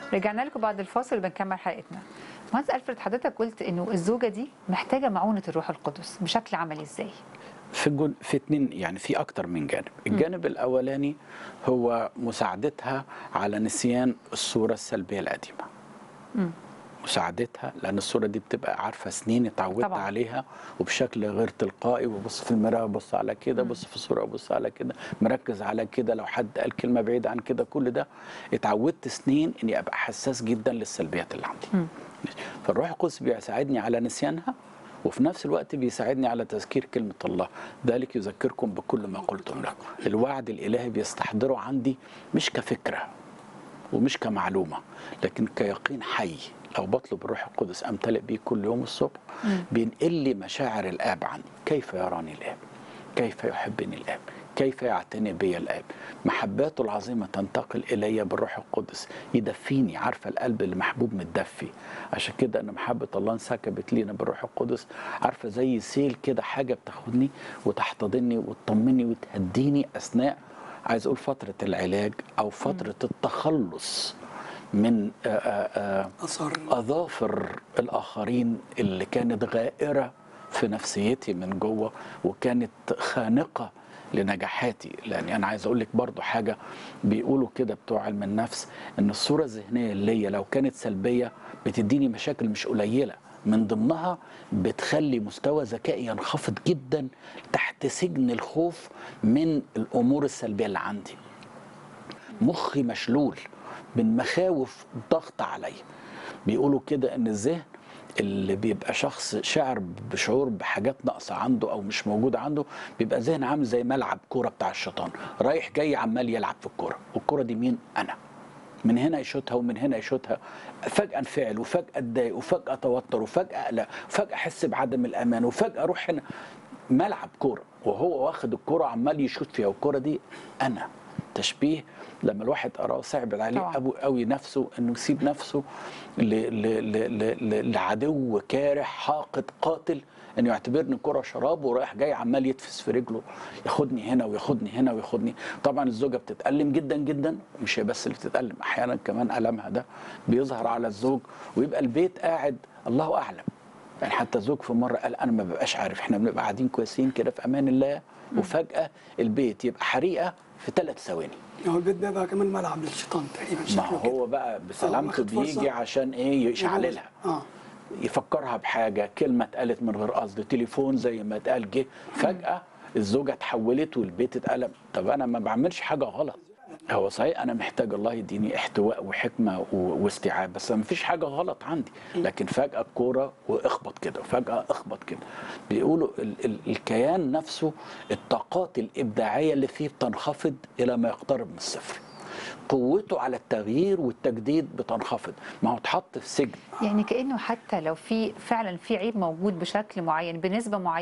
رجعنا لكم بعد الفاصل بنكمل حلقتنا مهندس الفريد حضرتك قلت انه الزوجه دي محتاجه معونه الروح القدس بشكل عملي ازاي في جن... في اتنين يعني في اكتر من جانب الجانب الاولاني هو مساعدتها على نسيان الصوره السلبيه القديمه مم. مساعدتها لان الصوره دي بتبقى عارفه سنين اتعودت طبعاً. عليها وبشكل غير تلقائي وبص في المرايه بص على كده بص في الصوره بص على كده مركز على كده لو حد قال كلمه بعيده عن كده كل ده اتعودت سنين اني ابقى حساس جدا للسلبيات اللي عندي مم. فالروح القدس بيساعدني على نسيانها وفي نفس الوقت بيساعدني على تذكير كلمة الله ذلك يذكركم بكل ما قلتم له الوعد الإلهي بيستحضره عندي مش كفكرة ومش كمعلومة لكن كيقين حي لو بطلب الروح القدس أمتلئ بيه كل يوم الصبح بينقل لي مشاعر الآب عني كيف يراني الآب كيف يحبني الآب كيف يعتني بي الآب محباته العظيمة تنتقل إلي بالروح القدس يدفيني عارفة القلب اللي محبوب متدفي عشان كده أن محبة الله انسكبت لينا بالروح القدس عارفة زي سيل كده حاجة بتاخدني وتحتضني وتطمني وتهديني أثناء عايز أقول فترة العلاج أو فترة التخلص من آه، آه، آه، اثر أظافر الآخرين اللي كانت غائرة في نفسيتي من جوه وكانت خانقة لنجاحاتي لأن أنا عايز أقول لك برضو حاجة بيقولوا كده بتوع علم النفس إن الصورة الذهنية اللي هي لو كانت سلبية بتديني مشاكل مش قليلة من ضمنها بتخلي مستوى ذكائي ينخفض جدا تحت سجن الخوف من الأمور السلبية اللي عندي مخي مشلول من مخاوف ضغط عليا بيقولوا كده ان الذهن اللي بيبقى شخص شاعر بشعور بحاجات ناقصه عنده او مش موجوده عنده بيبقى ذهن عامل زي ملعب كوره بتاع الشيطان رايح جاي عمال يلعب في الكوره والكوره دي مين انا من هنا يشوتها ومن هنا يشوتها فجاه انفعل وفجاه اتضايق وفجاه اتوتر وفجاه اقلق وفجاه احس بعدم الامان وفجاه اروح هنا ملعب كوره وهو واخد الكوره عمال يشوت فيها والكوره دي انا تشبيه لما الواحد قراه صعب عليه طبعاً. ابو قوي نفسه انه يسيب نفسه ل ل ل ل ل لعدو كارح حاقد قاتل انه يعتبرني كره شراب ورايح جاي عمال يتفس في رجله ياخدني هنا وياخدني هنا وياخدني طبعا الزوجه بتتالم جدا جدا مش هي بس اللي بتتالم احيانا كمان المها ده بيظهر على الزوج ويبقى البيت قاعد الله اعلم يعني حتى زوج في مره قال انا ما ببقاش عارف احنا بنبقى قاعدين كويسين كده في امان الله وفجاه البيت يبقى حريقه في ثلاث ثواني هو البيت بيبقى كمان ملعب للشيطان تقريبا ما شكله كده هو بقى بسلامته واخد فرصة. بيجي عشان ايه يشعللها اه يفكرها بحاجه كلمه اتقالت من غير قصد تليفون زي ما اتقال جه فجاه الزوجه اتحولت والبيت اتقلب طب انا ما بعملش حاجه غلط هو صحيح انا محتاج الله يديني احتواء وحكمه و- واستيعاب بس ما فيش حاجه غلط عندي لكن فجاه الكوره واخبط كده وفجاه اخبط كده بيقولوا ال ال الكيان نفسه الطاقات الابداعيه اللي فيه بتنخفض الى ما يقترب من الصفر قوته على التغيير والتجديد بتنخفض ما هو اتحط في سجن يعني كانه حتى لو في فعلا في عيب موجود بشكل معين بنسبه معينه